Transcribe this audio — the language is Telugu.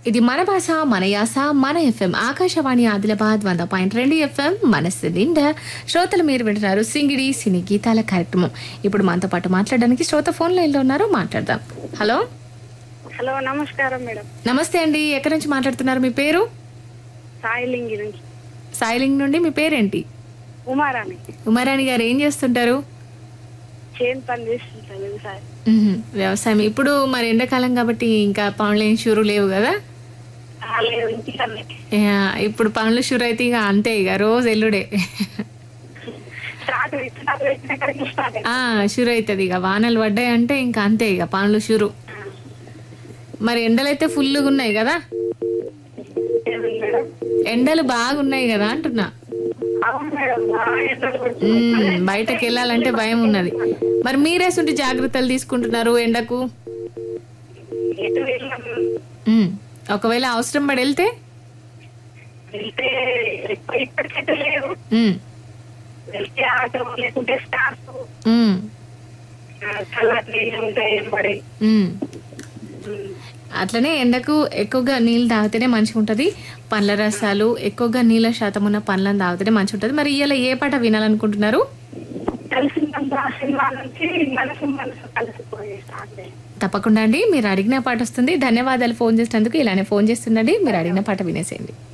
ఇది మన భాష మన యాస మన ఎఫ్ఎం ఆకాశవాణి ఆదిలాబాద్ వంద పాయింట్ రెండు ఎఫ్ఎం మనస్సు నిండా శ్రోతలు మీరు వింటున్నారు సింగిడి సినీ గీతాల కార్యక్రమం ఇప్పుడు మనతో పాటు మాట్లాడడానికి శ్రోత ఫోన్ లైన్లో ఉన్నారు మాట్లాడదాం హలో హలో నమస్కారం మేడం నమస్తే అండి ఎక్కడి నుంచి మాట్లాడుతున్నారు మీ పేరు సాయిలింగి నుంచి సాయిలింగ్ నుండి మీ పేరేంటి ఉమారాణి ఉమారాణి గారు ఏం చేస్తుంటారు చేను పని చేస్తుంటా వ్యవసాయం మ్మ్. వ్యవసాయం ఇప్పుడు మరి ఎండాకాలం కాబట్టి ఇంకా పనులు ఏం షూరు లేవు కదా ఆ, లేదు ఇంటికన్నే యా, ఇప్పుడు పనులు షూర్ అయితే ఇక అంతే ఇక రోజు ఎల్లుడే స్టార్ట్ స్టార్ట్ పెట్టిన కాడికి స్టార్ట్ ఆ షురు అవుతుంది ఇక వానలు పడ్డాయి అంటే ఇంకా అంతే ఇక పనులు షురు మరి ఎండలు అయితే ఫుల్గా ఉన్నాయి కదా అయింది మేడం ఎండలు బాగున్నాయి కదా అంటున్నా అవును మేడం బాగా ఎండలు కొడుతున్నాయి. మ్మ్, బయటకు వెళ్ళాలంటే భయం ఉన్నది మరి మీరేసుంటి జాగ్రత్తలు తీసుకుంటున్నారు ఎండకు ఎటు వెళ్ళాం మ్మ్. ఒకవేళ అవసరం పడి వెళ్తే వెళ్తే ఎక్కువ ఇప్పటికైతే లేదు మ్మ్, వెళ్తే ఆటో లేకుంటే స్టార్ట్ మ్మ్, చల్లటి నీళ్ళు ఉంటాయి పడి మ్మ్. అట్లనే ఎండకు ఎక్కువగా నీళ్ళు తాగితేనే మంచిగా ఉంటుంది పండ్ల రసాలు ఎక్కువగా నీళ్ళ శాతం ఉన్న పండ్లను తాగితేనే మంచిగా ఉంటుంది మరి ఇవాళ ఏ పాట వినాలనుకుంటున్నారు కలిసిందంతా సినిమా నుంచి మనసు మనసు కలిసిపోయి స్టార్ట్ అయ్యింది తప్పకుండా అండి మీరు అడిగిన పాట వస్తుంది ధన్యవాదాలు ఫోన్ చేసినందుకు ఇలానే ఫోన్ చేస్తుండండి మీరు అడిగిన పాట వినేసేయండి